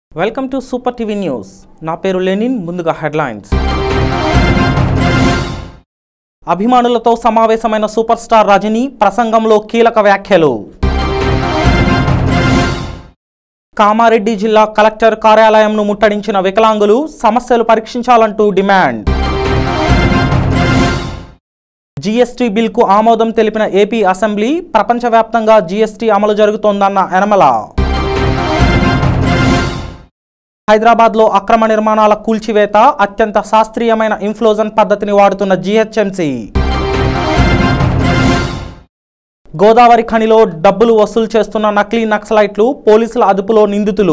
Welcome to Super TV News నా పేరు Lenin ముందుగా హెడ్లైన్స్ అభిమానులతో సమావేశమైన సూపర్ స్టార్ రజనీ ప్రసంగంలో కీలక వ్యాఖ్యలు కామారెడ్డి జిల్లా కలెక్టర్ కార్యాలయంను ముట్టడించిన వికలాంగులు సమస్యలు పరీక్షించాలంటూ డిమాండ్ జీఎస్టీ బిల్కు ఆమోదం తెలిపిన ఏపీ అసెంబ్లీ ప్రపంచవ్యాప్తంగా జీఎస్టీ అమలు జరుగుతోందన్న యనమల హైదరాబాద్లో అక్రమ నిర్మాణాల కూల్చివేత అత్యంత శాస్త్రీయమైన ఇన్ఫ్లోజన్ పద్ధతిని వాడుతున్న జీహెచ్ఎంసీ గోదావరి ఖనిలో డబ్బులు వసూలు చేస్తున్న నకిలీ నక్సలైట్లు పోలీసుల అదుపులో నిందితులు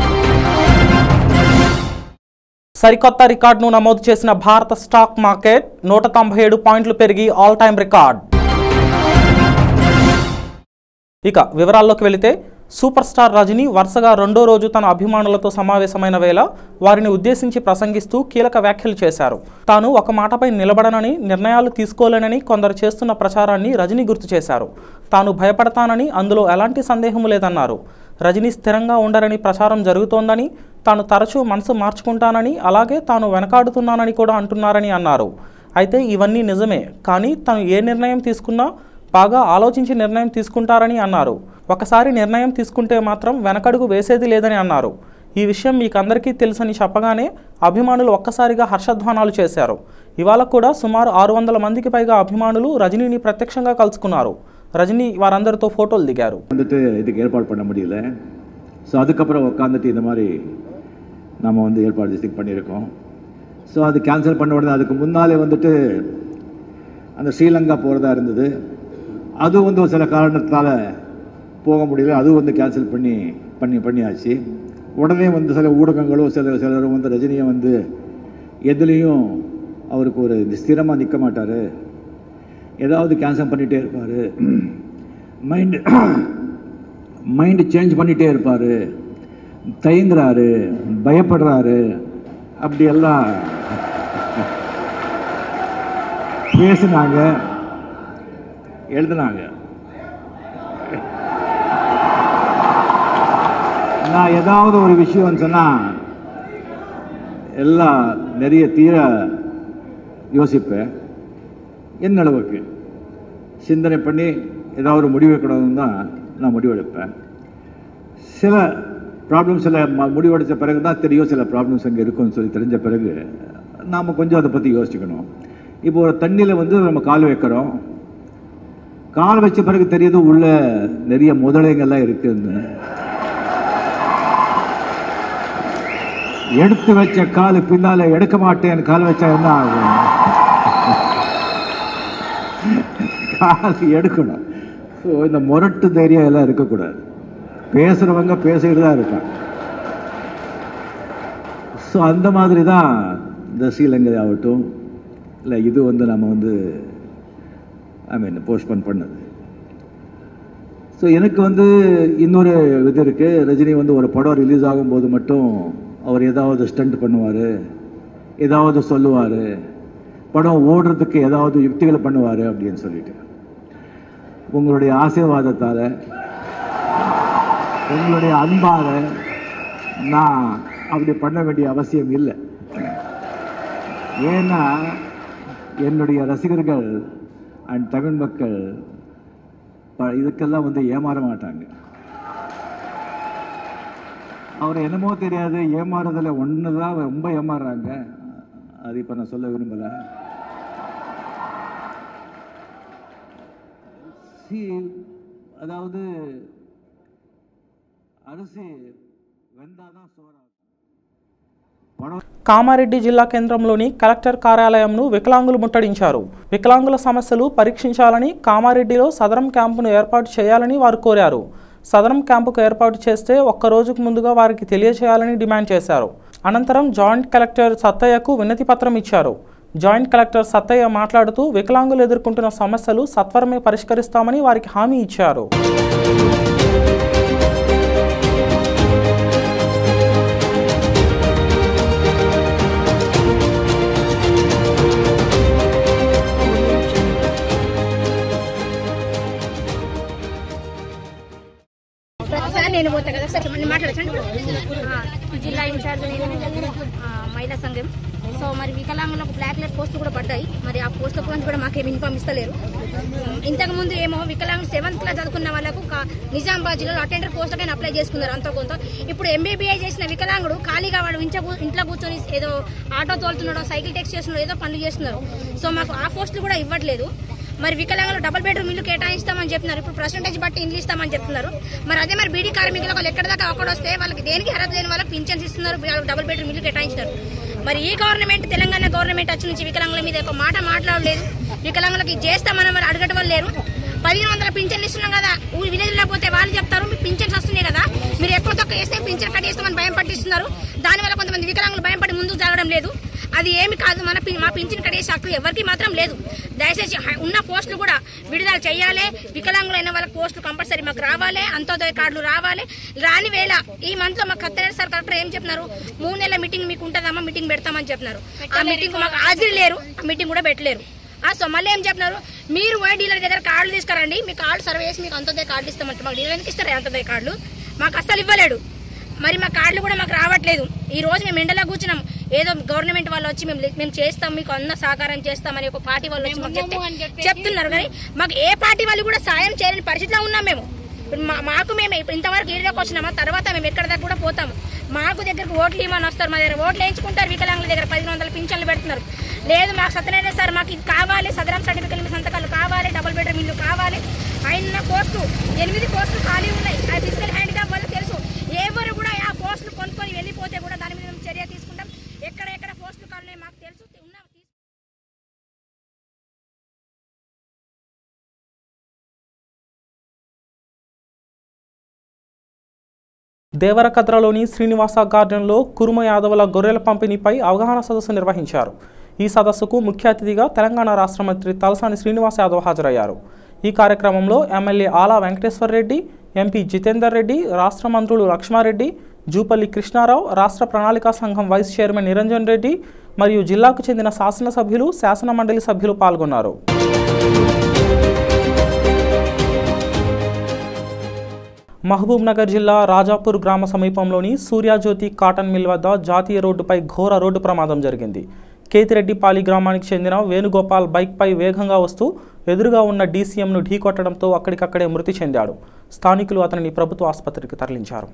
సరికొత్త రికార్డును నమోదు చేసిన భారత స్టాక్ మార్కెట్ నూట తొంభై ఏడు పాయింట్లు పెరిగి ఆల్ టైమ్ రికార్డ్ ఇక వివరాల్లోకి వెళితే సూపర్ స్టార్ రజనీ వరుసగా రెండో రోజు తన అభిమానులతో సమావేశమైన వేళ వారిని ఉద్దేశించి ప్రసంగిస్తూ కీలక వ్యాఖ్యలు చేశారు తాను ఒక మాటపై నిలబడనని నిర్ణయాలు తీసుకోలేనని కొందరు చేస్తున్న ప్రచారాన్ని రజనీ గుర్తు చేశారు తాను భయపడతానని అందులో ఎలాంటి సందేహం లేదన్నారు రజనీ స్థిరంగా ఉండరని ప్రచారం జరుగుతోందని తాను తరచూ మనసు మార్చుకుంటానని అలాగే తాను వెనకాడుతున్నానని కూడా అంటున్నారని అన్నారు అయితే ఇవన్నీ నిజమే కానీ తను ఏ నిర్ణయం తీసుకున్నా బాగా ఆలోచించి నిర్ణయం తీసుకుంటారని అన్నారు ఒకసారి నిర్ణయం తీసుకుంటే మాత్రం వెనకడుగు వేసేది లేదని అన్నారు ఈ విషయం మీకందరికీ తెలుసని చెప్పగానే అభిమానులు ఒక్కసారిగా హర్షధ్వానాలు చేశారు ఇవాళ కూడా సుమారు ఆరు వందల మందికి పైగా అభిమానులు రజనీని ప్రత్యక్షంగా కలుసుకున్నారు రజనీ వారందరితో ఫోటోలు దిగారు வந்துட்டு இதுக்கு ஏற்பாடு பண்ண முடியல ஸோ அதுக்கப்புறம் உட்காந்துட்டு இந்த மாதிரி நம்ம வந்து ஏற்பாடு இதுக்கு பண்ணியிருக்கோம் ஸோ அது கேன்சல் பண்ண உடனே அதுக்கு முன்னாலே வந்துட்டு அந்த ஸ்ரீலங்கா போகிறதா இருந்தது அது வந்து ஒரு சில காரணத்தால் போக முடியல அதுவும் வந்து கேன்சல் பண்ணி பண்ணி பண்ணியாச்சு உடனே வந்து சில ஊடகங்களும் சில சிலரும் வந்து ரஜினியை வந்து எதுலேயும் அவருக்கு ஒரு ஸ்திரமாக நிற்க மாட்டார் ஏதாவது கேன்சல் பண்ணிகிட்டே இருப்பார் மைண்டு மைண்டு சேஞ்ச் பண்ணிகிட்டே இருப்பார் தயங்குறாரு பயப்படுறாரு அப்படியெல்லாம் பேசுனாங்க எழுதுனாங்க நான் ஏதாவது ஒரு விஷயம் சொன்னால் எல்லாம் நிறைய தீர யோசிப்பேன் என் அளவுக்கு சிந்தனை பண்ணி ஏதாவது ஒரு முடிவு எடுக்கணும்னு தான் நான் முடிவெடுப்பேன் சில ப்ராப்ளம்ஸ் சில ம- முடிவெடுத்த பிறகு தான் தெரியும் சில ப்ராப்ளம்ஸ் அங்கே இருக்கும்னு சொல்லி தெரிஞ்ச பிறகு நாம் கொஞ்சம் அதை பற்றி யோசிக்கணும் இப்போ ஒரு தண்ணியில் வந்து நம்ம கால் வைக்கிறோம் கால் வச்ச பிறகு தெரியுது உள்ள நிறைய முதலைங்கள்லாம் இருக்குன்னு எடுத்து வச்ச கால் பின்னால எடுக்க மாட்டேன் கால் வச்சா என்ன ஆகும் கால் எடுக்கணும் ஸோ இந்த முரட்டு தைரியம் எல்லாம் இருக்கக்கூடாது பேசுறவங்க பேசிட்டு தான் இருக்காங்க ஸோ அந்த மாதிரி தான் இந்த ஸ்ரீலங்கை ஆகட்டும் இல்லை இது வந்து நம்ம வந்து ஐ மீன் போஸ்ட்போன் பண்ணது ஸோ எனக்கு வந்து இன்னொரு இது இருக்குது ரஜினி வந்து ஒரு படம் ரிலீஸ் ஆகும்போது மட்டும் அவர் ஏதாவது ஸ்டண்ட் பண்ணுவார் ஏதாவது சொல்லுவார் படம் ஓடுறதுக்கு ஏதாவது யுக்திகளை பண்ணுவார் அப்படின்னு சொல்லிட்டு உங்களுடைய ஆசீர்வாதத்தால் உங்களுடைய அன்பால நான் அப்படி பண்ண வேண்டிய அவசியம் இல்லை ஏன்னா என்னுடைய ரசிகர்கள் அண்ட் தமிழ் மக்கள் ப- இதுக்கெல்லாம் வந்து ஏமாற மாட்டாங்க அவர் என்னமோ தெரியாது ஏமாறுறதுல ஒன்று தான் ரொம்ப ஏமாறுறாங்க அது இப்போ நான் சொல்ல விரும்பலை சி அதாவது அரிசி வெந்தாதான் சோறாகும் பணம் కామారెడ్డి జిల్లా కేంద్రంలోని కలెక్టర్ కార్యాలయంను వికలాంగులు ముట్టడించారు వికలాంగుల సమస్యలు పరీక్షించాలని కామారెడ్డిలో సదరం క్యాంపును ఏర్పాటు చేయాలని వారు కోరారు సదరం క్యాంపుకు ఏర్పాటు చేస్తే ఒక్క రోజుకు ముందుగా వారికి తెలియచేయాలని డిమాండ్ చేశారు అనంతరం జాయింట్ కలెక్టర్ సత్తయ్యకు వినతి పత్రం ఇచ్చారు జాయింట్ కలెక్టర్ సత్తయ్య మాట్లాడుతూ వికలాంగులు ఎదుర్కొంటున్న సమస్యలు సత్వరమే పరిష్కరిస్తామని వారికి హామీ ఇచ్చారు ప్రతిసారి నేను పోతా కదా సార్ నేను మాట్లాడచ్చండి జిల్లా ఇన్ఛార్జ్ నేను ఆ, మహిళా సంఘం సో మరి వికలాంగులకు బ్లాక్ లెట్ పోస్టులు కూడా పడ్డాయి మరి ఆ పోస్టుల గురించి కూడా మాకేమి ఇన్ఫార్మ్ ఇస్తలేరు ఇంతకు ముందు ఏమో వికలాంగులు సెవెంత్ క్లాస్ చదువుకున్న వాళ్ళకు కా- నిజామాబాద్ జిల్లాలో అటెండర్ పోస్టులకైనా అప్లై చేసుకున్నారు అంత కొంత ఇప్పుడు ఎంబీబీఐ చేసిన వికలాంగుడు ఖాళీగా వాడు ఇంట్లో కూ- ఇంట్లో కూర్చొని ఏదో ఆటో తోలుతున్నాడో సైకిల్ టెక్స్ చేస్తున్నాడో ఏదో పనులు చేస్తున్నారు సో మాకు ఆ పోస్టులు కూడా ఇవ్వట్లేదు మరి వికలాంగులు డబుల్ బెడ్రూమ్ ఇల్లు కేటాయిస్తామని చెప్తున్నారు ఇప్పుడు పర్సంటేజ్ బట్టి ఇల్లు ఇస్తామని చెప్తున్నారు మరి అదే మరి బీడీ కార్మికులకు వాళ్ళు ఎక్కడ దాకా అక్కడ వస్తే వాళ్ళకి దేనికి అర్హత లేని వాళ్ళకి పింఛన్స్ ఇస్తున్నారు వాళ్ళకి డబుల్ బెడ్రూమ్ ఇల్లు కేటాయించినారు మరి ఈ గవర్నమెంట్ తెలంగాణ గవర్నమెంట్ వచ్చి నుంచి వికలాంగుల మీద ఒక మాట మాట్లాడలేదు వికలాంగులకి ఇది చేస్తామని మరి అడగటం వాళ్ళు లేరు పదిహేను వందల పింఛన్లు ఇస్తున్నాం కదా ఊరి విలేజ్ లేకపోతే వాళ్ళు చెప్తారు మీకు పింఛన్స్ వస్తున్నాయి కదా మీరు ఎక్కువ తక్కువ వేస్తే పింఛన్ కట్ చేస్తామని భయం పట్టిస్తున్నారు దానివల్ల కొంతమంది వికలాంగులు భయం పడి ముందుకు జరగడం లేదు అది ఏమి కాదు మన పి- మా పింఛన్ కట్టేసే హక్కు ఎవరికి మాత్రం లేదు దయచేసి హ- ఉన్న పోస్టులు కూడా విడుదల చేయాలి వికలాంగులైన వాళ్ళ పోస్టులు కంపల్సరీ మాకు రావాలి అంత్యోదయ కార్డులు రావాలి రాని వేళ ఈ మంత్ లో మాకు కత్తెర సార్ కలెక్టర్ ఏం చెప్తున్నారు మూడు నెలల మీటింగ్ మీకు ఉంటుందమ్మా మీటింగ్ పెడతామని చెప్తున్నారు ఆ మీటింగ్ మాకు హాజరు లేరు ఆ మీటింగ్ కూడా పెట్టలేరు ఆ సో మళ్ళీ ఏం చెప్తున్నారు మీరు పోయి డీలర్ దగ్గర కార్డులు తీసుకురండి మీ కార్డు సర్వే చేసి మీకు అంత్యోదయ కార్డు ఇస్తామంటే మాకు డీలర్ ఎందుకు ఇస్తారు అంత్యోదయ కార్డులు మాకు అస్సలు ఇవ్వలేడు మరి మా కార్డులు కూడా మాకు రావట్లేదు ఈ రోజు మేము ఎండలో కూర్చున్నాం ఏదో గవర్నమెంట్ వాళ్ళు వచ్చి మేము మేము చేస్తాం మీకు అన్న సహకారం చేస్తామని ఒక పార్టీ వాళ్ళు వచ్చి మాకు చెప్తే చెప్తున్నారు కానీ మాకు ఏ పార్టీ వాళ్ళు కూడా సాయం చేయలేని పరిస్థితిలో ఉన్నాం మేము ఇప్పుడు మా- మాకు మేము ఇప్పుడు ఇంతవరకు ఏరియాకి వచ్చినామా తర్వాత మేము ఎక్కడ దాకా కూడా పోతాము మాకు దగ్గరకు ఓట్లు ఇవ్వమని వస్తారు మా దగ్గర ఓట్లు వేయించుకుంటారు వికలాంగుల దగ్గర పదిహేను వందల పింఛన్లు పెడుతున్నారు లేదు మాకు సత్యనారాయణ సార్ మాకు ఇది కావాలి సదరం సర్టిఫికెట్ మీ సంతకాలు కావాలి డబుల్ బెడ్రూమ్ ఇల్లు కావాలి ఆయన పోస్టు ఎనిమిది పోస్టులు ఖాళీ ఉన్నాయి ఆ ఫిజికల్ హ్యాండిక్యాప్ వల్ల తెలుసు ఎవరు కూడా ఆ పోస్టులు కొనుక్కొని వెళ్ళిపోతే కూడా దాని మీద మేము చర్య తీసుకుంటాం ఎక్కడ ఎక్కడ పోస్టులు ఖాళీ ఉన్నాయో మాకు తెలుసు ఉన్నా తీసు- దేవరకద్రలోని శ్రీనివాస గార్డెన్లో కురుమ యాదవుల గొర్రెల పంపిణీపై అవగాహన సదస్సు నిర్వహించారు ఈ సదస్సుకు ముఖ్య అతిథిగా తెలంగాణ రాష్ట్ర మంత్రి తలసాని శ్రీనివాస్ యాదవ్ హాజరయ్యారు ఈ కార్యక్రమంలో ఎమ్మెల్యే ఆలా వెంకటేశ్వర్ రెడ్డి ఎంపీ జితేందర్ రెడ్డి రాష్ట్ర మంత్రులు లక్ష్మారెడ్డి జూపల్లి కృష్ణారావు రాష్ట్ర ప్రణాళికా సంఘం వైస్ చైర్మన్ నిరంజన్ రెడ్డి మరియు జిల్లాకు చెందిన శాసనసభ్యులు శాసన మండలి సభ్యులు పాల్గొన్నారు మహబూబ్ నగర్ జిల్లా రాజాపూర్ గ్రామ సమీపంలోని సూర్యాజ్యోతి కాటన్ మిల్ వద్ద జాతీయ రోడ్డుపై ఘోర రోడ్డు ప్రమాదం జరిగింది కేతిరెడ్డిపాలి గ్రామానికి చెందిన వేణుగోపాల్ బైక్పై వేగంగా వస్తూ ఎదురుగా ఉన్న డీసీఎంను ఢీకొట్టడంతో అక్కడికక్కడే మృతి చెందాడు స్థానికులు అతనిని ప్రభుత్వ ఆసుపత్రికి తరలించారు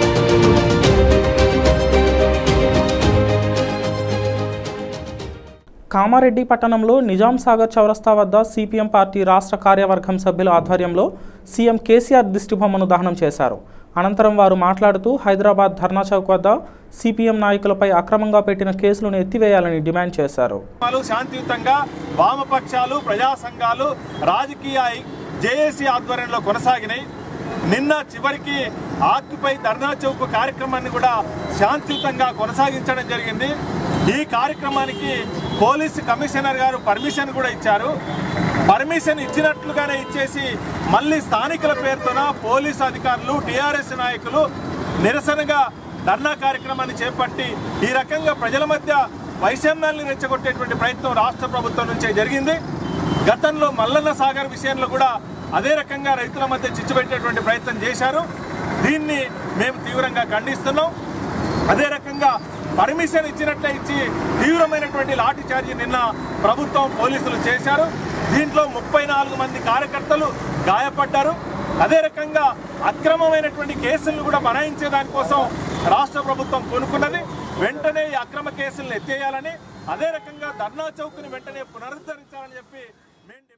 కామారెడ్డి పట్టణంలో నిజాం సాగర్ చౌరస్తా వద్ద సిపిఎం పార్టీ రాష్ట్ర కార్యవర్గం సభ్యుల ఆధ్వర్యంలో సీఎం కేసీఆర్ దిష్టిబొమ్మను దహనం చేశారు అనంతరం వారు మాట్లాడుతూ హైదరాబాద్ ధర్నా చౌక్ వద్ద సిపిఎం నాయకులపై అక్రమంగా పెట్టిన కేసులను ఎత్తివేయాలని డిమాండ్ చేశారు వాళ్ళు శాంతియుతంగా వామపక్షాలు ప్రజా సంఘాలు రాజకీయ జేఏసీ ఆధ్వర్యంలో కొనసాగినాయి నిన్న చివరికి ఆక్యుపై ధర్నా చౌక్ కార్యక్రమాన్ని కూడా శాంతియుతంగా కొనసాగించడం జరిగింది ఈ కార్యక్రమానికి పోలీసు కమిషనర్ గారు పర్మిషన్ కూడా ఇచ్చారు పర్మిషన్ ఇచ్చినట్లుగానే ఇచ్చేసి మళ్ళీ స్థానికుల పేరుతోన పోలీసు అధికారులు టీఆర్ఎస్ నాయకులు నిరసనగా ధర్నా కార్యక్రమాన్ని చేపట్టి ఈ రకంగా ప్రజల మధ్య వైషమ్యాల్ని రెచ్చగొట్టేటువంటి ప్రయత్నం రాష్ట్ర ప్రభుత్వం నుంచే జరిగింది గతంలో మల్లన్న సాగర్ విషయంలో కూడా అదే రకంగా రైతుల మధ్య చిచ్చుపెట్టేటువంటి ప్రయత్నం చేశారు దీన్ని మేము తీవ్రంగా ఖండిస్తున్నాం అదే రకంగా పర్మిషన్ ఇచ్చినట్లే ఇచ్చి తీవ్రమైనటువంటి లాఠీ చార్జీ నిన్న ప్రభుత్వం పోలీసులు చేశారు దీంట్లో ముప్పై నాలుగు మంది కార్యకర్తలు గాయపడ్డారు అదే రకంగా అక్రమమైనటువంటి కేసులను కూడా బనాయించే దానికోసం రాష్ట్ర ప్రభుత్వం కొనుక్కున్నది వెంటనే ఈ అక్రమ కేసులను ఎత్తేయాలని అదే రకంగా ధర్నా చౌక్ని వెంటనే పునరుద్ధరించాలని చెప్పి మేము డిమాండ్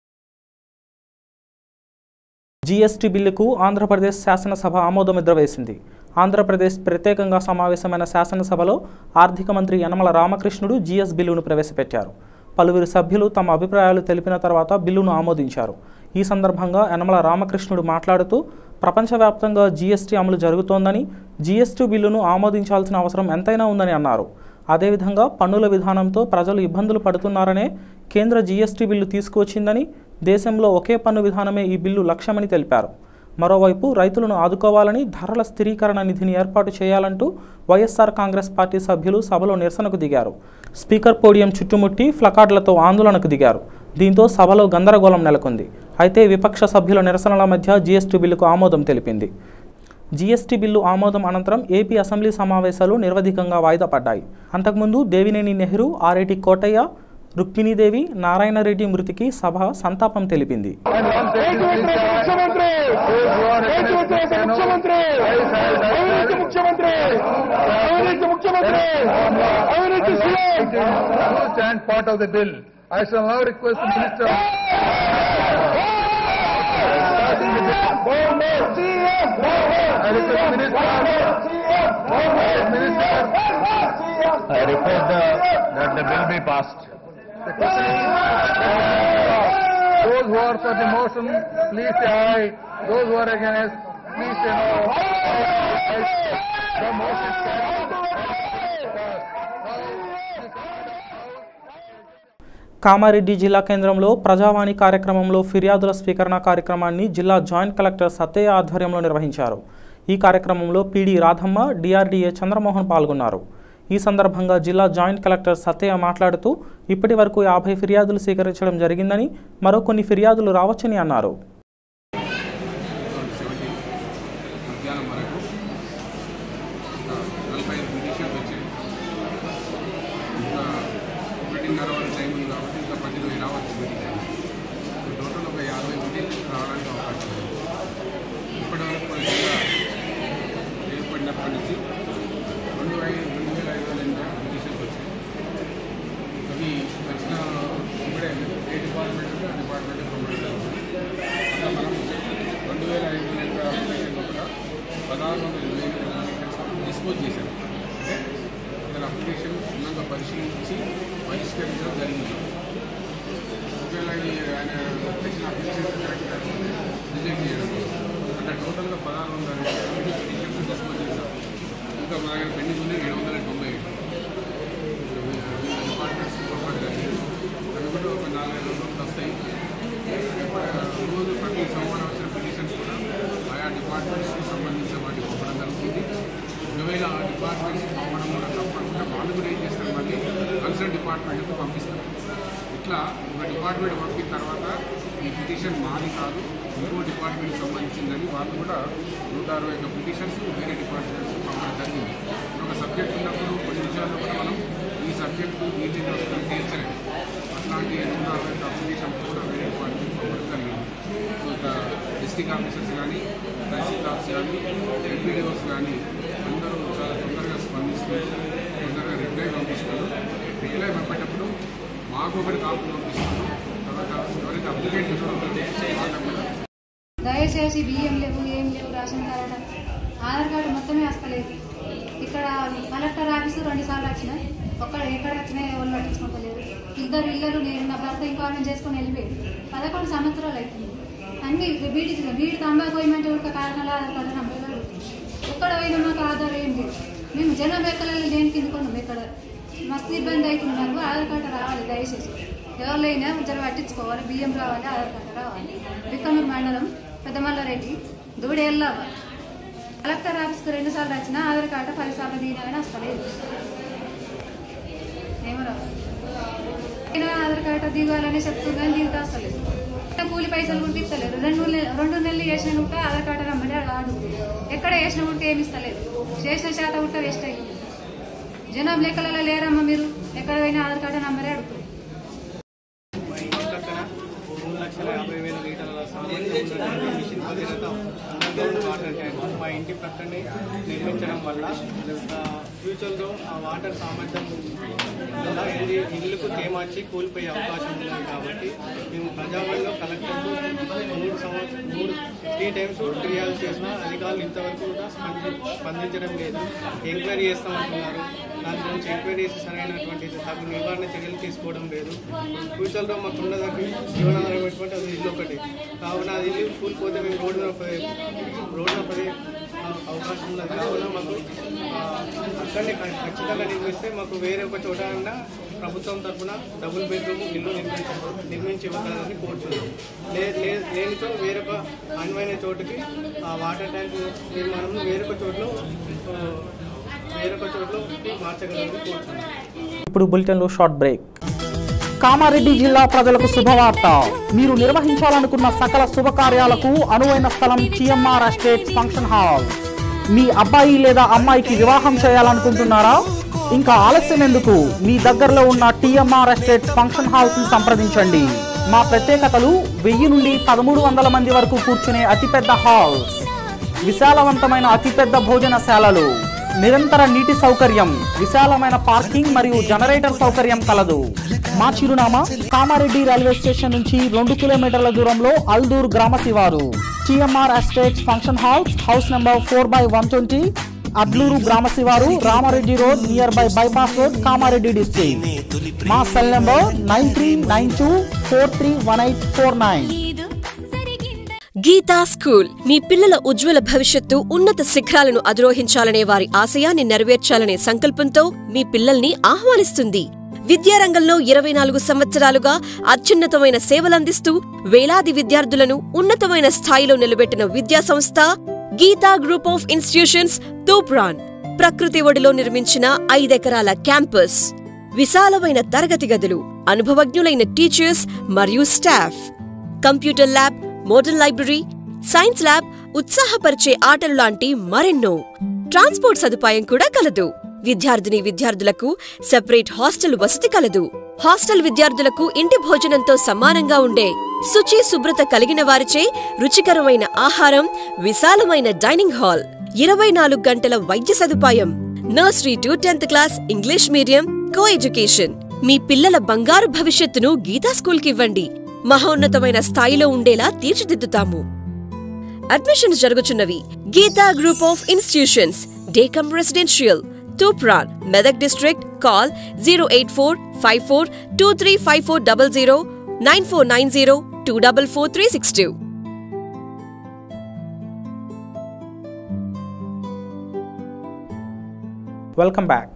జీఎస్టీ బిల్లుకు ఆంధ్రప్రదేశ్ శాసనసభ ఆమోదముద్ర వేసింది ఆంధ్రప్రదేశ్ ప్రత్యేకంగా సమావేశమైన శాసనసభలో ఆర్థిక మంత్రి యనమల రామకృష్ణుడు జీఎస్ బిల్లును ప్రవేశపెట్టారు పలువురు సభ్యులు తమ అభిప్రాయాలు తెలిపిన తర్వాత బిల్లును ఆమోదించారు ఈ సందర్భంగా యనమల రామకృష్ణుడు మాట్లాడుతూ ప్రపంచవ్యాప్తంగా జీఎస్టీ అమలు జరుగుతోందని జీఎస్టీ బిల్లును ఆమోదించాల్సిన అవసరం ఎంతైనా ఉందని అన్నారు అదేవిధంగా పన్నుల విధానంతో ప్రజలు ఇబ్బందులు పడుతున్నారనే కేంద్ర జీఎస్టీ బిల్లు తీసుకువచ్చిందని దేశంలో ఒకే పన్ను విధానమే ఈ బిల్లు లక్ష్యమని తెలిపారు మరోవైపు రైతులను ఆదుకోవాలని ధరల స్థిరీకరణ నిధిని ఏర్పాటు చేయాలంటూ వైఎస్ఆర్ కాంగ్రెస్ పార్టీ సభ్యులు సభలో నిరసనకు దిగారు స్పీకర్ పోడియం చుట్టుముట్టి ఫ్లకార్డులతో ఆందోళనకు దిగారు దీంతో సభలో గందరగోళం నెలకొంది అయితే విపక్ష సభ్యుల నిరసనల మధ్య జీఎస్టీ బిల్లుకు ఆమోదం తెలిపింది జీఎస్టీ బిల్లు ఆమోదం అనంతరం ఏపీ అసెంబ్లీ సమావేశాలు నిర్వధికంగా వాయిదా పడ్డాయి అంతకుముందు దేవినేని నెహ్రూ ఆరేటి కోటయ్య రుక్మిణీదేవి నారాయణరెడ్డి మృతికి సభ సంతాపం తెలిపింది stand part of the bill. I shall now request the minister. I request the minister. Minister. I request the, that the bill be passed. The question is, those who are for the motion, please say aye. Those who are against, please say no. The motion stands. Kamareddy జిల్లా కేంద్రంలో ప్రజావాణి కార్యక్రమంలో ఫిర్యాదుల స్వీకరణ కార్యక్రమాన్ని జిల్లా joint collector Sattaiah ఆధ్వర్యంలో నిర్వహించారు ఈ కార్యక్రమంలో పీడీ రాధమ్మ డిఆర్డీఏ చంద్రమోహన్ పాల్గొన్నారు ఈ సందర్భంగా జిల్లా జాయింట్ కలెక్టర్ సత్తయ్య మాట్లాడుతూ ఇప్పటి వరకు యాభై ఫిర్యాదులు స్వీకరించడం జరిగిందని మరో కొన్ని ఫిర్యాదులు రావచ్చని అన్నారు మధ్యాహ్నం వరకు ఇంకా నలభై ఐదు పిటిషన్స్ వచ్చాయి ఇంకా ఒకటిన్నర వరకు టైం ఉంది కాబట్టి ఇంకా పది ఇరవై రావచ్చు పిటిషన్ టోటల్ ఒక యాభై పిటిషన్స్ రావడానికి అవకాశం ఉంది ఇప్పటివరకు మన జిల్లా ఏర్పడినప్పటి నుంచి రెండు ఐదు రెండు వేల ఐదు వందల ఎనభై పిటిషన్స్ వచ్చాయి అవి వచ్చిన ఇప్పుడే ఏ డిపార్ట్మెంట్ ఉంటే ఆ డిపార్ట్మెంట్ పంపడం జరుగుతుంది అట్లా మనం రెండు వేల ఐదు వందల ఎనభై అప్లికేషన్ కూడా పదహారు వందల ఇరవై ఎనిమిది అప్లికేషన్ డిస్పోజ్ చేశారు అంటే ఇతర అప్లికేషన్ ఉన్నంత పరిశీలించి పరిష్కరించడం జరిగింది ఒకవేళ ఈ ఆయన తెచ్చిన అప్లికేషన్ కరెక్ట్ రిజెక్ట్ చేయడం అంటే టోటల్గా పదహారు వందల పిటిషన్స్ డిస్పోజ్ చేశారు ఇంకా మా దగ్గర పెండింగ్ ఉన్నాయి ఏడు వందల తొంభై ఏడు డిపార్ట్మెంట్స్ పంపడం జరిగింది అవి కూడా ఒక నాలుగైదు రోజులు వస్తాయి రోజు ప్రతి సోమవారం వచ్చిన పిటిషన్స్ కూడా ఆయా డిపార్ట్మెంట్స్కి సంబంధించిన వాటికి పంపడం జరుగుతుంది ఒకవేళ ఆ డిపార్ట్మెంట్స్ పంపడం కూడా తప్పకుండా వాళ్ళు కూడా ఏం చేస్తారు మళ్ళీ కన్సర్న్ డిపార్ట్మెంట్కి పంపిస్తారు ఇట్లా ఒక డిపార్ట్మెంట్ పంపిన తర్వాత ఈ పిటిషన్ మాది కాదు ఇంకో డిపార్ట్మెంట్కి సంబంధించిందని వాళ్ళు కూడా నూట అరవై ఒక్క పిటిషన్స్ వేరే డిపార్ట్మెంట్స్ పంపడం జరిగింది ఒక సబ్జెక్ట్ ఉన్నప్పుడు కొన్ని విషయాల్లో కూడా మనం ఈ సబ్జెక్టు వీటి వస్తుంది తీర్చలేదు అట్లాంటి నూట అరవై ఒక్క అప్లికేషన్స్ కూడా వేరే డిపార్ట్మెంట్ పంపడం జరిగింది సో ఇక డిస్టిక్ ఆఫీసర్స్ కానీ తహసీల్ ఆఫీస్ కానీ ఎంపీడీఓస్ కానీ అందరూ చాలా తొందరగా స్పందిస్తున్నారు తొందరగా రిప్లై పంపిస్తున్నారు రిప్లై పంపేటప్పుడు మాకు ఒకటి కాపీ పంపిస్తున్నారు తర్వాత ఎవరైతే అప్లికేట్ చేస్తున్నారో వాళ్ళకు కూడా దయచేసి బియ్యం లేవు ఏం లేవు రేషన్ కార్డు ఆధార్ కార్డు మొత్తమే వస్తలేదు ఇక్కడ కలెక్టర్ ఆఫీసు రెండు సార్లు వచ్చినాయి ఒక్కడ ఎక్కడ వచ్చినా ఎవరు పట్టించుకోలేదు ఇద్దరు ఇళ్ళలు నేను నా భర్త ఇంకో ఆమె చేసుకొని వెళ్ళిపోయాడు పదకొండు సంవత్సరాలు అవుతుంది అన్ని వీడికి వీడి తంబాకు పోయమంటే ఒక కారణాలు ఆధార్ కార్డు నంబర్ ఎక్కడ పోయినా మాకు ఆధార్ ఏం లేదు మేము జనం ఎక్కలేదు దేని కింద కొన్నాం ఎక్కడ మస్తు ఇబ్బంది అవుతుంది మాకు ఆధార్ కార్డు రావాలి దయచేసి ఎవరినైనా జర పట్టించుకోవాలి బియ్యం రావాలి ఆధార్ కార్డు రావాలి బిక్కనూరు మండలం పెద్దమల్లారెడ్డి దూడి వెళ్ళాలి కలెక్టర్ ఆఫీస్కి రెండు సార్లు వచ్చినా ఆధార్ కార్డు పది సార్లు దీని కానీ వస్తలేదు ఏమో రావాలి అయినా ఆధార్ కార్డు దిగాలని చెప్తుందని దిగుతా వస్తలేదు కూలి పైసలు కూడా ఇస్తలేదు రెండు నెల- రెండు నెలలు చేసిన కూడా ఆధార్ కార్డు రమ్మని అడుగుతుంది ఎక్కడ వేసిన కూడా ఏమి ఇస్తలేదు చేసిన శాత కూడా వేస్ట్ అయ్యింది జనాభా లెక్కలలో లేరమ్మా మీరు ఎక్కడ పోయినా ఆధార్ కార్డు నంబరే అడుగుతుంది మా ఇంటి పక్కన మూడు లక్షల యాభై వేల లీటర్ల సామర్థ్యం ఉన్నటువంటి mission Bhagiratha underground water tank మా ఇంటి పక్కనే నిర్మించడం వల్ల ఆ, ఫ్యూచర్లో ఆ వాటర్ సామర్థ్యం వల్ల ఇది ఇల్లుకు తేమార్చి కూలిపోయే అవకాశం ఉన్నది కాబట్టి మేము ప్రజావాణిలో కలెక్టర్కు మూడు సంవత్సరం మూడు త్రీ టైమ్స్ ఫిర్యాదు చేసినా అధికారులు ఇంతవరకు కూడా స్పంది స్పందించడం లేదు ఎంక్వైరీ చేస్తామంటున్నారు దాని గురించి ఎంక్వైరీ చేసి సరైనటువంటి తగు నివారణ చర్యలు తీసుకోవడం లేదు ఫ్యూచర్లో మాకు ఉన్నదానికి జీవనాధారం పెట్టుకుంటే అది ఇల్లు ఒకటి కావున అది ఇల్లు కూలిపోతే మేము రోడ్డున పడే రోడ్డున పడే ఆ, అవకాశం ఉన్నది కావున మాకు ఆ, అక్కడనే ఖ- ఖచ్చితంగా నిర్మిస్తే మాకు వేరే ఒక చోట అన్నా ప్రభుత్వం తరఫున డబుల్ బెడ్రూమ్ ఇల్లు నిర్మించ నిర్మించి ఇవ్వగలని కోరుతున్నాం లే లే- లేనిచో వేరొక అనువైన చోటుకి ఆ వాటర్ ట్యాంక్ నిర్మాణం వేరొక చోట్లో ఆ, వేరొక చోట్లో మార్చగలని కోరుతున్నాం ఇప్పుడు బులెటిన్లో షార్ట్ బ్రేక్ కామారెడ్డి జిల్లా ప్రజలకు శుభవార్త మీరు నిర్వహించాలనుకున్న సకల శుభకార్యాలకు అనువైన స్థలం టిఎంఆర్ ఎస్టేట్ ఫంక్షన్ హాల్ మీ అబ్బాయి లేదా అమ్మాయికి వివాహం చేయాలనుకుంటున్నారా ఇంకా ఆలస్యం ఎందుకు మీ దగ్గరలో ఉన్న టిఎంఆర్ ఎస్టేట్ ఫంక్షన్ హాల్స్ ని సంప్రదించండి మా ప్రత్యేకతలు వెయ్యి నుండి పదమూడు వందల మంది వరకు కూర్చునే అతిపెద్ద హాల్స్ విశాలవంతమైన అతిపెద్ద భోజనశాలలు నిరంతర నీటి సౌకర్యం విశాలమైన పార్కింగ్ మరియు జనరేటర్ సౌకర్యం కలదు మా చిరునామా కామారెడ్డి రైల్వే స్టేషన్ నుంచి రెండు కిలోమీటర్ల దూరంలో అల్దూర్ గ్రామ శివారు TMR estates function halls house number four by one twenty Adluru గ్రామ శివారు Ramareddy road near by bypass road Kamareddy district మా cell number nine three nine two four three one eight four nine Geetha school మీ పిల్లల ఉజ్వల భవిష్యత్తు ఉన్నత శిఖరాలను అధిరోహించాలనే వారి ఆశయాన్ని నెరవేర్చాలనే సంకల్పంతో మీ పిల్లల్ని ఆహ్వానిస్తుంది విద్యారంగంలో ఇరవై నాలుగు సంవత్సరాలుగా అత్యున్నతమైన సేవలందిస్తూ వేలాది విద్యార్థులను ఉన్నతమైన స్థాయిలో నిలబెట్టిన విద్యా సంస్థ Geetha group of institutions Toopran ప్రకృతి ఒడిలో నిర్మించిన ఐదెకరాల క్యాంపస్ విశాలమైన తరగతి గదులు అనుభవజ్ఞులైన టీచర్స్ మరియు staff computer lab model library science lab ఉత్సాహపరిచే ఆటలు లాంటి మరెన్నో ట్రాన్స్పోర్ట్ సదుపాయం కూడా కలదు విద్యార్థిని విద్యార్థులకు సెపరేట్ హాస్టల్ వసతి కలదు హాస్టల్ విద్యార్థులకు ఇంటి భోజనంతో సమానంగా ఉండే శుచి శుభ్రత కలిగిన వారిచే రుచికరమైన ఆహారం విశాలమైన డైనింగ్ హాల్ ఇరవై నాలుగు గంటల వైద్య సదుపాయం nursery to tenth class English medium co education మీ పిల్లల బంగారు భవిష్యత్తును గీతా స్కూల్కి ఇవ్వండి మహోన్నతమైన స్థాయిలో ఉండేలా తీర్చిదిద్దుతాము అడ్మిషన్స్ జరుగుచున్నవి Geetha group of institutions day cum residential Toopran Medak district call zero eight four five four two three five four double zero nine four nine zero two double four three six two welcome back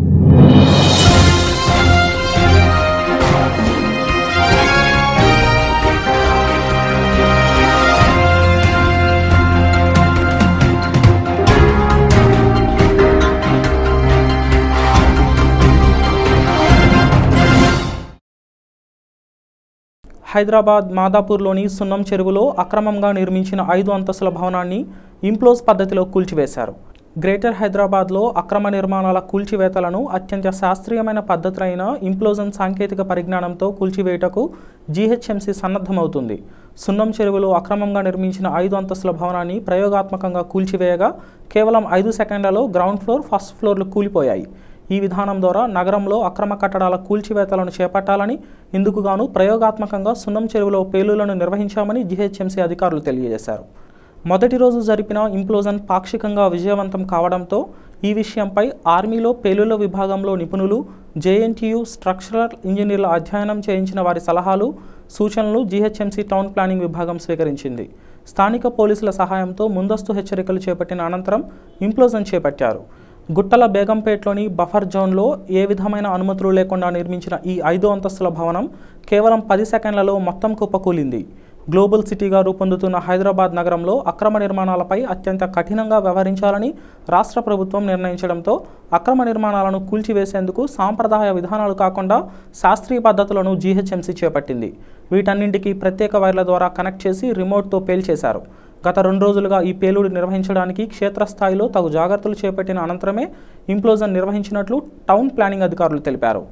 Hyderabad మాదాపూర్లోని సున్నం చెరువులో అక్రమంగా నిర్మించిన ఐదు అంతస్తుల భవనాన్ని ఇంప్లోజ్ పద్ధతిలో కూల్చివేశారు గ్రేటర్ హైదరాబాద్లో అక్రమ నిర్మాణాల కూల్చివేతలను అత్యంత శాస్త్రీయమైన పద్ధతులైన ఇంప్లోజన్ సాంకేతిక పరిజ్ఞానంతో కూల్చివేయటకు జీహెచ్ఎంసీ సన్నద్ధమవుతుంది సున్నం చెరువులో అక్రమంగా నిర్మించిన ఐదు అంతస్తుల భవనాన్ని ప్రయోగాత్మకంగా కూల్చివేయగా కేవలం ఐదు సెకండ్లలో గ్రౌండ్ ఫ్లోర్ ఫస్ట్ ఫ్లోర్లు కూలిపోయాయి ఈ విధానం ద్వారా నగరంలో అక్రమ కట్టడాల కూల్చివేతలను చేపట్టాలని ఇందుకుగాను ప్రయోగాత్మకంగా సున్నం చెరువులో పేలులను నిర్వహించామని జీహెచ్ఎంసీ అధికారులు తెలియజేశారు మొదటి రోజు జరిపిన ఇంప్లోజన్ పాక్షికంగా విజయవంతం కావడంతో ఈ విషయంపై ఆర్మీలో పేలుల విభాగంలో నిపుణులు జేఎన్టీయు స్ట్రక్చరల్ ఇంజనీర్ల అధ్యయనం చేయించిన వారి సలహాలు సూచనలు జీహెచ్ఎంసీ టౌన్ ప్లానింగ్ విభాగం స్వీకరించింది స్థానిక పోలీసుల సహాయంతో ముందస్తు హెచ్చరికలు చేపట్టిన అనంతరం ఇంప్లోజన్ చేపట్టారు గుట్టల బేగంపేట్లోని బఫర్ జోన్లో ఏ విధమైన అనుమతులు లేకుండా నిర్మించిన ఈ ఐదు అంతస్తుల భవనం కేవలం పది సెకండ్లలో మొత్తం కుప్పకూలింది గ్లోబల్ సిటీగా రూపొందుతున్న హైదరాబాద్ నగరంలో అక్రమ నిర్మాణాలపై అత్యంత కఠినంగా వ్యవహరించాలని రాష్ట్ర ప్రభుత్వం నిర్ణయించడంతో అక్రమ నిర్మాణాలను కూల్చివేసేందుకు సాంప్రదాయ విధానాలు కాకుండా శాస్త్రీయ పద్ధతులను జీహెచ్ఎంసీ చేపట్టింది వీటన్నింటికి ప్రత్యేక వైర్ల ద్వారా కనెక్ట్ చేసి రిమోట్తో పేల్చేశారు గత రెండు రోజులుగా ఈ పేలుడు నిర్వహించడానికి క్షేత్రస్థాయిలో తగు జాగ్రత్తలు చేపట్టిన అనంతరమే ఇంప్లోజన్ నిర్వహించినట్లు టౌన్ ప్లానింగ్ అధికారులు తెలిపారు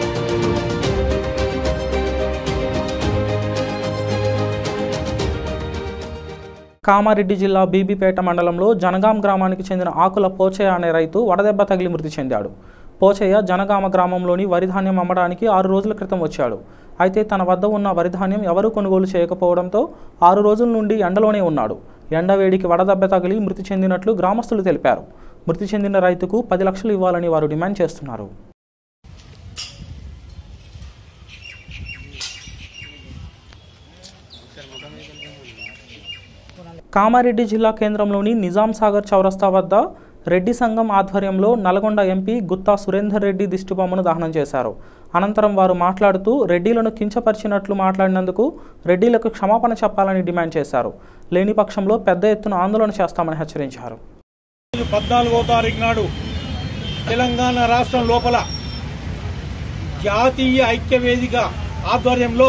కామారెడ్డి జిల్లా బీబీపేట మండలంలో జనగాం గ్రామానికి చెందిన ఆకుల పోచయ్య అనే రైతు వడదెబ్బ తగిలి మృతి చెందాడు పోచయ్య జనగామ గ్రామంలోని వరిధాన్యం అమ్మడానికి ఆరు రోజుల క్రితం వచ్చాడు అయితే తన వద్ద ఉన్న వరిధాన్యం ఎవరూ కొనుగోలు చేయకపోవడంతో ఆరు రోజుల నుండి ఎండలోనే ఉన్నాడు ఎండవేడికి వడదెబ్బ తగిలి మృతి చెందినట్లు గ్రామస్తులు తెలిపారు మృతి చెందిన రైతుకు పది లక్షలు ఇవ్వాలని వారు డిమాండ్ చేస్తున్నారు కామారెడ్డి జిల్లా కేంద్రంలోని నిజాం సాగర్ చౌరస్తా వద్ద రెడ్డి సంఘం ఆధ్వర్యంలో నల్గొండ ఎంపీ గుత్తా సురేందర్ రెడ్డి దిష్టిబొమ్మను దహనం చేశారు అనంతరం వారు మాట్లాడుతూ రెడ్డిలను కించపరిచినట్లు మాట్లాడినందుకు రెడ్డిలకు క్షమాపణ చెప్పాలని డిమాండ్ చేశారు లేని పక్షంలో పెద్ద ఎత్తున ఆందోళన చేస్తామని హెచ్చరించారు పద్నాలుగో తారీఖు నాడు తెలంగాణ రాష్ట్రం లోపల జాతీయ ఐక్య వేదిక ఆధ్వర్యంలో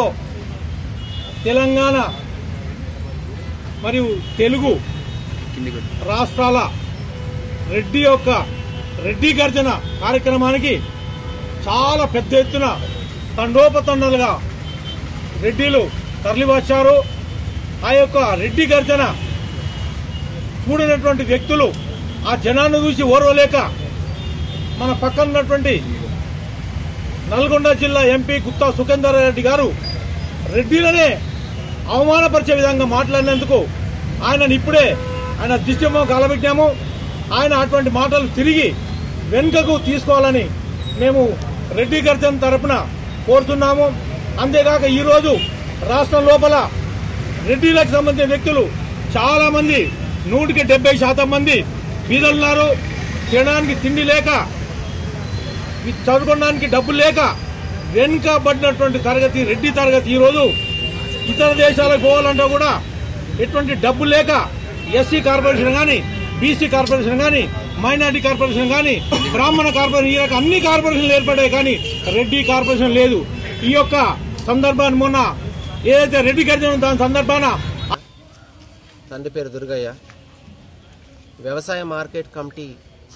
తెలంగాణ మరియు తెలుగు రాష్ట్రాల రెడ్డి యొక్క రెడ్డి గర్జన కార్యక్రమానికి చాలా పెద్ద ఎత్తున తండోపతండాలుగా రెడ్డిలు తరలివచ్చారు ఆ యొక్క రెడ్డి గర్జన చూడనటువంటి వ్యక్తులు ఆ జనాన్ని చూసి ఓర్వలేక మన పక్కన ఉన్నటువంటి నల్గొండ జిల్లా ఎంపీ గుత్తా సుఖేందర్ రెడ్డి గారు రెడ్డిలనే అవమానపరిచే విధంగా మాట్లాడినందుకు ఆయనను ఇప్పుడే ఆయన దిశ్యమో కలబెట్టాము ఆయన అటువంటి మాటలు తిరిగి వెనుకకు తీసుకోవాలని మేము రెడ్డి గర్జన్ తరపున కోరుతున్నాము అంతేకాక ఈరోజు రాష్ట్రం లోపల రెడ్డిలకు సంబంధించిన వ్యక్తులు చాలా మంది నూటికి డెబ్బై శాతం మంది బీదలున్నారు తినడానికి తిండి లేక ఈ చదువుకోవడానికి డబ్బులు లేక వెనుకబడినటువంటి తరగతి రెడ్డి తరగతి ఈరోజు ఇతర దేశాలకు పోవాలంటే కూడా ఎటువంటి డబ్బు లేక ఎస్సీ కార్పొరేషన్ కానీ బీసీ కార్పొరేషన్ కానీ మైనార్టీ కార్పొరేషన్ కానీ బ్రాహ్మణ కార్పొరేషన్ ఈ రకం అన్ని కార్పొరేషన్లు ఏర్పడాయి కానీ రెడ్డి కార్పొరేషన్ లేదు ఈ యొక్క సందర్భాన్ని మొన్న ఏదైతే రెడ్డి గర్జన ఉందో దాని సందర్భాన తండ్రి పేరు దుర్గయ్య వ్యవసాయ మార్కెట్ కమిటీ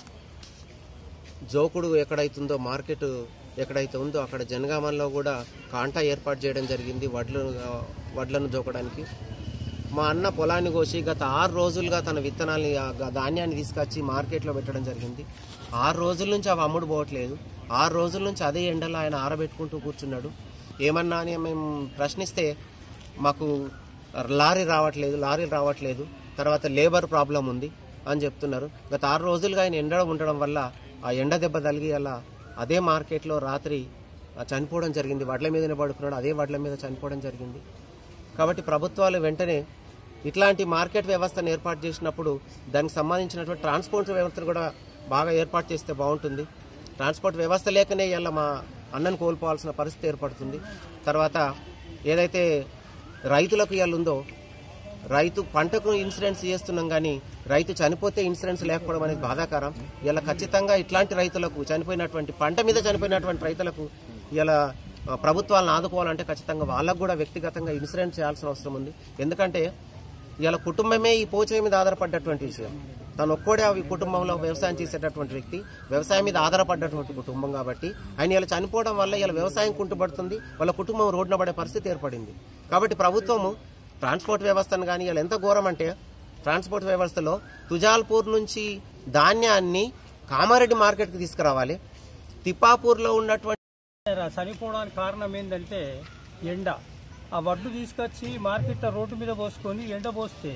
జోకుడు ఎక్కడైతుందో మార్కెట్ ఎక్కడైతే ఉందో అక్కడ జనగామంలో కూడా కాంటా ఏర్పాటు చేయడం జరిగింది వడ్లు వడ్లను జోకడానికి మా అన్న పొలాన్ని కోసి గత ఆరు రోజులుగా తన విత్తనాల్ని ఆ గ- ధాన్యాన్ని తీసుకొచ్చి మార్కెట్లో పెట్టడం జరిగింది ఆరు రోజుల నుంచి అవి అమ్ముడు పోవట్లేదు ఆరు రోజుల నుంచి అదే ఎండలో ఆయన ఆరబెట్టుకుంటూ కూర్చున్నాడు ఏమన్నా అని మేము ప్రశ్నిస్తే మాకు లారీ రావట్లేదు లారీలు రావట్లేదు తర్వాత లేబర్ ప్రాబ్లం ఉంది అని చెప్తున్నారు గత ఆరు రోజులుగా ఆయన ఎండ ఉండడం వల్ల ఆ ఎండ దెబ్బ తగిలి అలా అదే మార్కెట్లో రాత్రి ఆ, చనిపోవడం జరిగింది వడ్ల మీదనే పడుకున్నాడు అదే వడ్ల మీద చనిపోవడం జరిగింది కాబట్టి ప్రభుత్వాలు వెంటనే ఇట్లాంటి మార్కెట్ వ్యవస్థను ఏర్పాటు చేసినప్పుడు దానికి సంబంధించినటువంటి ట్రాన్స్పోర్ట్ వ్యవస్థను కూడా బాగా ఏర్పాటు చేస్తే బాగుంటుంది ట్రాన్స్పోర్ట్ వ్యవస్థ లేకనే ఇలా మా అన్నను కోల్పోవాల్సిన పరిస్థితి ఏర్పడుతుంది తర్వాత ఏదైతే రైతులకు ఇవాళ ఉందో రైతు పంటకు ఇన్సూరెన్స్ చేస్తున్నాం కానీ రైతు చనిపోతే ఇన్సూరెన్స్ లేకపోవడం అనేది బాధాకరం ఇలా ఖచ్చితంగా ఇట్లాంటి రైతులకు చనిపోయినటువంటి పంట మీద చనిపోయినటువంటి రైతులకు ఇలా ఆ, ప్రభుత్వాలను ఆదుకోవాలంటే ఖచ్చితంగా వాళ్ళకు కూడా వ్యక్తిగతంగా ఇన్సూరెన్స్ చేయాల్సిన అవసరం ఉంది ఎందుకంటే ఇలా కుటుంబమే ఈ పోచే మీద ఆధారపడ్డటువంటి విషయం తను ఒక్కడే ఆ కుటుంబంలో వ్యవసాయం చేసేటటువంటి వ్యక్తి వ్యవసాయం మీద ఆధారపడ్డటువంటి కుటుంబం కాబట్టి ఆయన ఇలా చనిపోవడం వల్ల ఇలా వ్యవసాయం కుంటుపడుతుంది వాళ్ళ కుటుంబం రోడ్డున పడే పరిస్థితి ఏర్పడింది కాబట్టి ప్రభుత్వము ట్రాన్స్పోర్ట్ వ్యవస్థను కానీ ఇలా ఎంత ఘోరం అంటే ట్రాన్స్పోర్ట్ వ్యవస్థలో తుజాల్పూర్ నుంచి ధాన్యాన్ని కామారెడ్డి మార్కెట్కి తీసుకురావాలి తిప్పాపూర్లో ఉన్నటువంటి చనిపోవడానికి కారణం ఏంటంటే ఎండ ఆ వడ్లు తీసుకొచ్చి మార్కెట్లో రోడ్డు మీద పోసుకొని ఎండ పోస్తే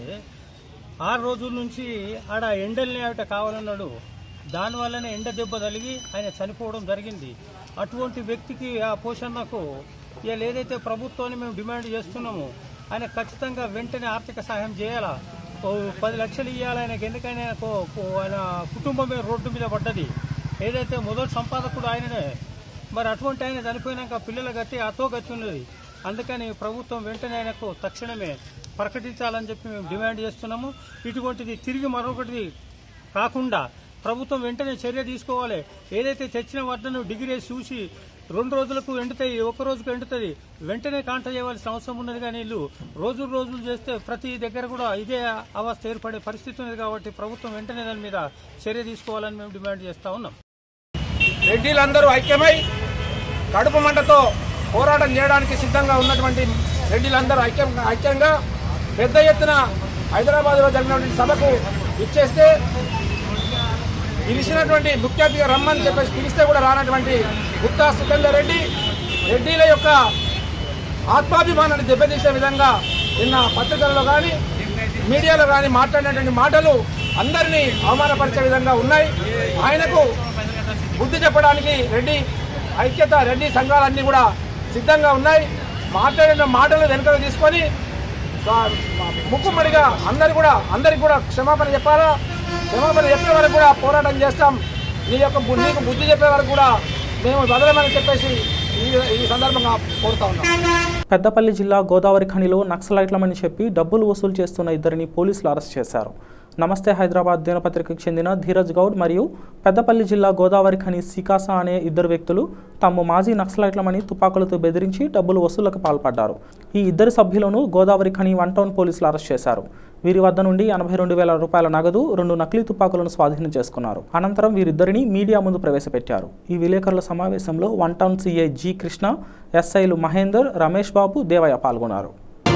ఆరు రోజుల నుంచి ఆడ ఎండల్ని ఆవిట కావాలన్నాడు దానివల్లనే ఎండ దెబ్బ తగిలి ఆయన చనిపోవడం జరిగింది అటువంటి వ్యక్తికి ఆ పోషణకు ఇవాళ ఏదైతే ప్రభుత్వాన్ని మేము డిమాండ్ చేస్తున్నామో ఆయన ఖచ్చితంగా వెంటనే ఆర్థిక సహాయం చేయాలా ఓ పది లక్షలు ఇవ్వాలి ఆయనకి ఎందుకని ఆయనకు ఆయన కుటుంబమే రోడ్డు మీద పడ్డది ఏదైతే మొదటి సంపాదకుడు ఆయననే మరి అటువంటి ఆయన చనిపోయినాక పిల్లల గతి అతో గతి ఉన్నది అందుకని ప్రభుత్వం వెంటనే ఆయనకు తక్షణమే ప్రకటించాలని చెప్పి మేము డిమాండ్ చేస్తున్నాము ఇటువంటిది తిరిగి మరొకటి కాకుండా ప్రభుత్వం వెంటనే చర్య తీసుకోవాలి ఏదైతే తెచ్చిన వడ్డను డిగ్రీ చూసి రెండు రోజులకు ఎండుతాయి ఒక రోజుకు ఎండుతుంది వెంటనే కాంట చేయవలసిన అవసరం ఉన్నది కానీ వీళ్ళు రోజులు రోజులు చేస్తే ప్రతి దగ్గర కూడా ఇదే అవస్థ ఏర్పడే పరిస్థితి ఉన్నది కాబట్టి ప్రభుత్వం వెంటనే దాని మీద చర్య తీసుకోవాలని మేము డిమాండ్ చేస్తా ఉన్నాం రెడ్డిలందరూ ఐక్యమై కడుపు మంటతో పోరాటం చేయడానికి సిద్ధంగా ఉన్నటువంటి రెడ్డిలందరూ ఐక్యం ఐక్యంగా పెద్ద ఎత్తున హైదరాబాద్లో జరిగినటువంటి సభకు ఇచ్చేస్తే పిలిచినటువంటి ముఖ్య అతిథిగా రమ్మని చెప్పేసి పిలిస్తే కూడా రానటువంటి గుత్తా సుఖేందర్ రెడ్డి రెడ్డిల యొక్క ఆత్మాభిమానాన్ని దెబ్బతీసే విధంగా నిన్న పత్రికల్లో కానీ మీడియాలో కానీ మాట్లాడినటువంటి మాటలు అందరినీ అవమానపరిచే విధంగా ఉన్నాయి ఆయనకు బుద్ధి చెప్పడానికి రెడ్డి ఐక్యత రెడ్డి సంఘాలన్నీ కూడా సిద్ధంగా ఉన్నాయి మాట్లాడిన మాటలు వెనుకలు తీసుకొని స్వా- ముక్కుమ్మడిగా అందరు కూడా అందరికి కూడా క్షమాపణ చెప్పాలా క్షమాపణ చెప్పే వరకు కూడా పోరాటం చేస్తాం నీ యొక్క బు- నీకు బుద్ధి చెప్పే వరకు కూడా మేము వదలమని చెప్పేసి ఈ ఈ సందర్భంగా కోరుతా ఉన్నాం పెద్దపల్లి జిల్లా గోదావరి ఖనిలో నక్సలైట్లమని చెప్పి డబ్బులు వసూలు చేస్తున్న ఇద్దరిని పోలీసులు అరెస్ట్ చేశారు నమస్తే హైదరాబాద్ దినపత్రికకు చెందిన ధీరజ్ గౌడ్ మరియు పెద్దపల్లి జిల్లా గోదావరి ఖని సికాసా అనే ఇద్దరు వ్యక్తులు తాము మాజీ నక్సలైట్లమని తుపాకులతో బెదిరించి డబ్బులు వసూళ్లకు పాల్పడ్డారు ఈ ఇద్దరు సభ్యులను గోదావరి ఖని వన్ టౌన్ పోలీసులు అరెస్ట్ చేశారు వీరి వద్ద నుండి ఎనభై రెండు వేల రూపాయల నగదు రెండు నకిలీ తుపాకులను స్వాధీనం చేసుకున్నారు అనంతరం వీరిద్దరిని మీడియా ముందు ప్రవేశపెట్టారు ఈ విలేకరుల సమావేశంలో one town CI G Krishna ఎస్ఐలు మహేందర్ రమేష్ బాబు దేవయ్య పాల్గొన్నారు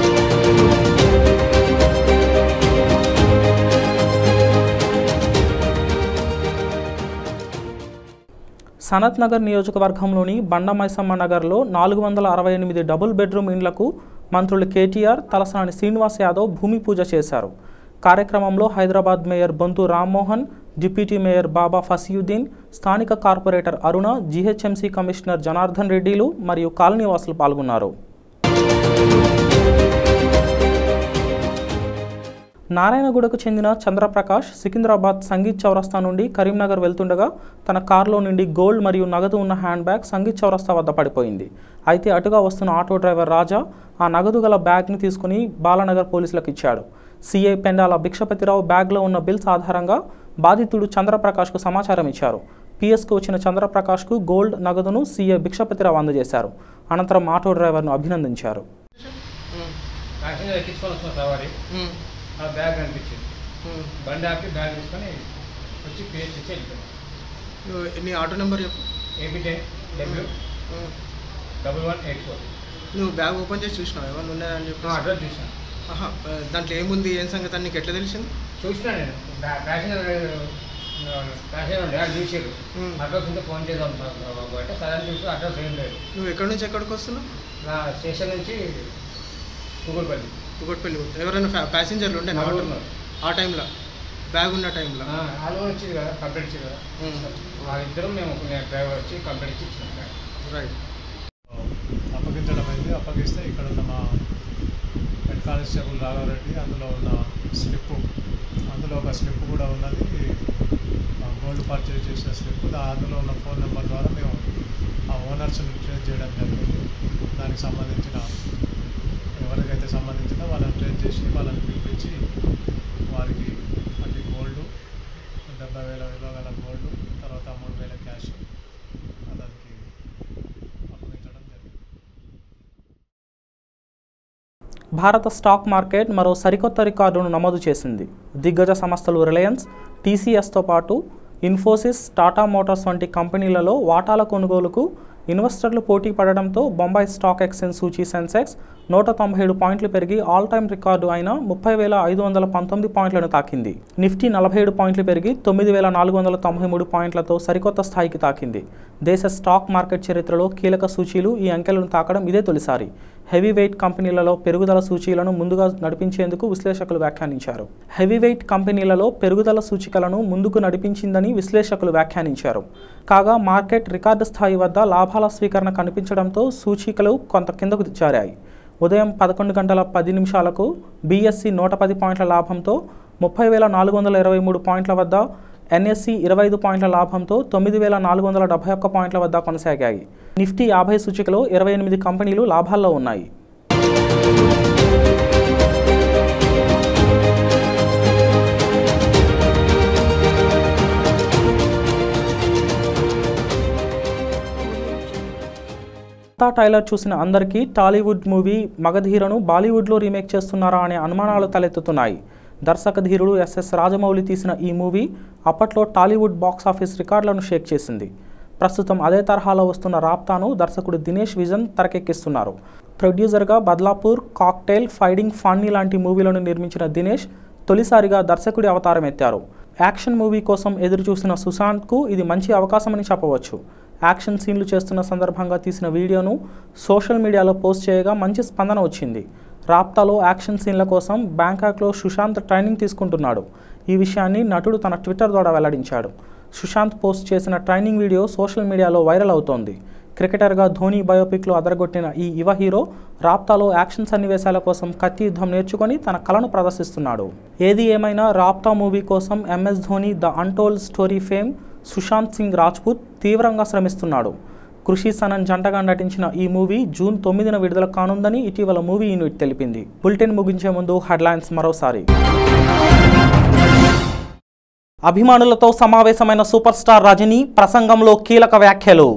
సనత్ నగర్ నియోజకవర్గంలోని బండమైసమ్మ నగర్లో నాలుగు వందల అరవై ఎనిమిది డబుల్ బెడ్రూమ్ ఇండ్లకు మంత్రులు కేటీఆర్ తలసాని శ్రీనివాస్ యాదవ్ భూమి పూజ చేశారు కార్యక్రమంలో Hyderabad mayor Bonthu Rammohan deputy mayor Baba Fasiuddin స్థానిక corporator Aruna GHMC commissioner Janardhan రెడ్డిలు మరియు కాలనీవాసులు పాల్గొన్నారు నారాయణగూడకు చెందిన చంద్రప్రకాష్ సికింద్రాబాద్ సంగీత్ చౌరస్తా నుండి కరీంనగర్ వెళ్తుండగా తన కారులో నుండి గోల్డ్ మరియు నగదు ఉన్న హ్యాండ్ బ్యాగ్ సంగీత్ చౌరస్తా వద్ద పడిపోయింది అయితే అటుగా వస్తున్న ఆటో డ్రైవర్ రాజా ఆ నగదు గల బ్యాగ్ని తీసుకుని బాలానగర్ పోలీసులకు ఇచ్చాడు సీఐ పెండాల భిక్షపతిరావు బ్యాగ్లో ఉన్న బిల్స్ ఆధారంగా బాధితుడు చంద్రప్రకాష్కు సమాచారం ఇచ్చారు పిఎస్కు వచ్చిన చంద్రప్రకాష్కు గోల్డ్ నగదును సీఐ భిక్షపతిరావు అందజేశారు అనంతరం ఆటో డ్రైవర్ను అభినందించారు ప్యాసింజర్ ఎక్కించుకొని వస్తున్నా సవారి ఆ బ్యాగ్ కనిపించింది బండి ఆపి బ్యాగ్ తీసుకొని వచ్చి పేస్ట్ ఇచ్చి వెళ్ళిపోయాను నీ ఆటో నెంబర్ చెప్పు AP ten W double one eight four నువ్వు బ్యాగ్ ఓపెన్ చేసి చూసినావు ఏమన్నా ఉన్నాయని చెప్పి అడ్రస్ చూసాను ఆహా, దాంట్లో ఏముంది ఏం సంగతి అని నీకు ఎట్లా తెలిసింది చూసినా నేను బ్యా- ప్యాసింజర్ ప్యాసింజర్ ఉండే అది చూసారు అడ్రస్ ఉంటే ఫోన్ చేద్దాం అంటే సరే చూసి అడ్రస్ ఏం లేదు నువ్వు ఎక్కడి నుంచి ఎక్కడికి వస్తున్నావు నా స్టేషన్ నుంచి కూకట్పల్లి కుకట్పల్లి ఎవరైనా ఫ్యా- ప్యాసింజర్లు ఉండే నా నలుగురు ఆటోలో? ఉన్నారు. ఆ టైంలో బ్యాగ్ ఉన్న టైంలో వాళ్ళు వచ్చింది కదా కంప్లీట్ ఇచ్చింది కదా వాళ్ళిద్దరం మేము డ్రైవర్ వచ్చి కంప్లీట్ ఇచ్చి ఇచ్చినాం బ్యాగ్. రైట్ అప్పగించడం అయింది అప్పగిస్తే ఇక్కడ ఉన్న మా హెడ్ కానిస్టేబుల్ రాఘవరెడ్డి అందులో ఉన్న స్లిప్ అందులో ఒక స్లిప్ కూడా ఉన్నది ఆ గోల్డ్ పర్చేజ్ చేసిన స్లిప్ దా- అందులో ఉన్న ఫోన్ నెంబర్ ద్వారా మేము ఆ ఓనర్స్ని ట్రేస్ చేయడం జరిగింది దానికి సంబంధించిన ఎవరికైతే సంబంధించిందో వాళ్ళని ట్రేస్ చేసి వాళ్ళని పిలిపించి వారికి అది గోల్డ్ డెబ్బై వేల విలువ గల గోల్డ్ తర్వాత మూడు వేల క్యాష్ అతనికి అప్పగించడం జరిగింది భారత స్టాక్ మార్కెట్ మరో సరికొత్త రికార్డును నమోదు చేసింది దిగ్గజ సంస్థలు రిలయన్స్ టీసీఎస్తో పాటు ఇన్ఫోసిస్ టాటా మోటార్స్ వంటి కంపెనీలలో వాటాల కొనుగోలుకు ఇన్వెస్టర్లు పోటీ పడడంతో బొంబాయి స్టాక్ ఎక్స్చేంజ్ సూచీ సెన్సెక్స్ నూట తొంభై ఏడు పాయింట్లు పెరిగి ఆల్ టైమ్ రికార్డు అయిన ముప్పై వేల ఐదు వందల పంతొమ్మిది పాయింట్లను తాకింది నిఫ్టీ నలభై ఏడు పాయింట్లు పెరిగి తొమ్మిది వేల నాలుగు వందల తొంభై మూడు పాయింట్లతో సరికొత్త స్థాయికి తాకింది దేశ స్టాక్ మార్కెట్ చరిత్రలో కీలక సూచీలు ఈ అంకెలను తాకడం ఇదే తొలిసారి హెవీ వెయిట్ కంపెనీలలో పెరుగుదల సూచీలను ముందుగా నడిపించేందుకు విశ్లేషకులు వ్యాఖ్యానించారు హెవీ వెయిట్ కంపెనీలలో పెరుగుదల సూచికలను ముందుకు నడిపించిందని విశ్లేషకులు వ్యాఖ్యానించారు కాగా మార్కెట్ రికార్డు స్థాయి వద్ద లాభాల స్వీకరణ కనిపించడంతో సూచీకలు కొంత కిందకు జారాయి ఉదయం పదకొండు గంటల పది నిమిషాలకు బీఎస్సీ నూట పది పాయింట్ల లాభంతో ముప్పై వేల నాలుగు వందల ఇరవై మూడు పాయింట్ల వద్ద ఎన్ఎస్సి ఇరవై ఐదు పాయింట్ల లాభంతో తొమ్మిది వేల నాలుగు వందల డెబ్బై ఒక్క పాయింట్ల వద్ద కొనసాగాయి నిఫ్టీ యాభై సూచికలో ఇరవై ఎనిమిది కంపెనీలు లాభాల్లో ఉన్నాయి తా టైలర్ చూసిన అందరికీ టాలీవుడ్ మూవీ మగధీరను బాలీవుడ్లో రీమేక్ చేస్తున్నారా అనే అనుమానాలు తలెత్తుతున్నాయి దర్శక ధీరుడు ఎస్ఎస్ రాజమౌళి తీసిన ఈ మూవీ అప్పట్లో టాలీవుడ్ బాక్స్ ఆఫీస్ రికార్డులను షేక్ చేసింది ప్రస్తుతం అదే తరహాలో వస్తున్న రాప్తాను దర్శకుడు దినేష్ విజన్ తెరకెక్కిస్తున్నారు ప్రొడ్యూసర్గా బద్లాపూర్ కాక్టైల్ ఫైడింగ్ ఫన్నీ లాంటి మూవీలను నిర్మించిన దినేష్ తొలిసారిగా దర్శకుడి అవతారం ఎత్తారు యాక్షన్ మూవీ కోసం ఎదురుచూసిన సుశాంత్కు ఇది మంచి అవకాశమని చెప్పవచ్చు యాక్షన్ సీన్లు చేస్తున్న సందర్భంగా తీసిన వీడియోను సోషల్ మీడియాలో పోస్ట్ చేయగా మంచి స్పందన వచ్చింది రాప్తాలో యాక్షన్ సీన్ల కోసం బ్యాంకాక్లో సుశాంత్ ట్రైనింగ్ తీసుకుంటున్నాడు ఈ విషయాన్ని నటుడు తన ట్విట్టర్ ద్వారా వెల్లడించాడు సుశాంత్ పోస్ట్ చేసిన ట్రైనింగ్ వీడియో సోషల్ మీడియాలో వైరల్ అవుతోంది క్రికెటర్గా ధోని బయోపిక్లో అదరగొట్టిన ఈ యువ హీరో రాప్తాలో యాక్షన్ సన్నివేశాల కోసం కత్తి యుద్ధం నేర్చుకొని తన కళను ప్రదర్శిస్తున్నాడు ఏది ఏమైనా రాప్తా మూవీ కోసం MS Dhoni the untold story fame Sushant Singh Rajput తీవ్రంగా శ్రమిస్తున్నాడు కృషి సనన్ జంటగా నటించిన ఈ మూవీ జూన్ తొమ్మిదిన విడుదల కానుందని ఇటీవల మూవీ యూనిట్ తెలిపింది బులెటిన్ ముగించే ముందు హెడ్లైన్స్ మరోసారి అభిమానులతో సమావేశమైన సూపర్ స్టార్ రజనీ ప్రసంగంలో కీలక వ్యాఖ్యలు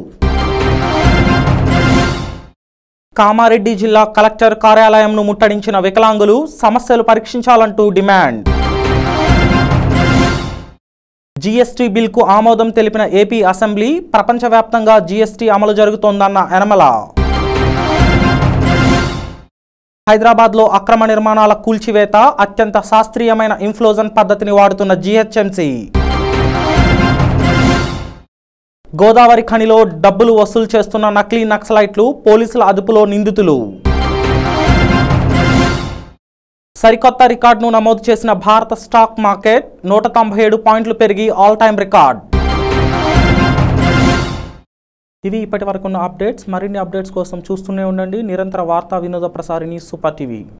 కామారెడ్డి జిల్లా కలెక్టర్ కార్యాలయంను ముట్టడించిన వికలాంగులు సమస్యలు పరీక్షించాలంటూ డిమాండ్ జీఎస్టీ బిల్కు ఆమోదం తెలిపిన ఏపీ అసెంబ్లీ ప్రపంచవ్యాప్తంగా జీఎస్టీ అమలు జరుగుతోందన్న యనమల హైదరాబాద్లో అక్రమ నిర్మాణాల కూల్చివేత అత్యంత శాస్త్రీయమైన ఇన్ఫ్లోజన్ పద్ధతిని వాడుతున్న జీహెచ్ఎంసీ గోదావరి ఖనిలో డబ్బులు వసూలు చేస్తున్న నకిలీ నక్సలైట్లు పోలీసుల అదుపులో నిందితులు సరికొత్త రికార్డును నమోదు చేసిన భారత స్టాక్ మార్కెట్ నూట తొంభై ఏడు పాయింట్లు పెరిగి ఆల్ టైమ్ రికార్డ్ ఇవి ఇప్పటి వరకు ఉన్న అప్డేట్స్ మరిన్ని అప్డేట్స్ కోసం చూస్తూనే ఉండండి నిరంతర వార్తా వినోద ప్రసారిణి సూపర్ టీవీ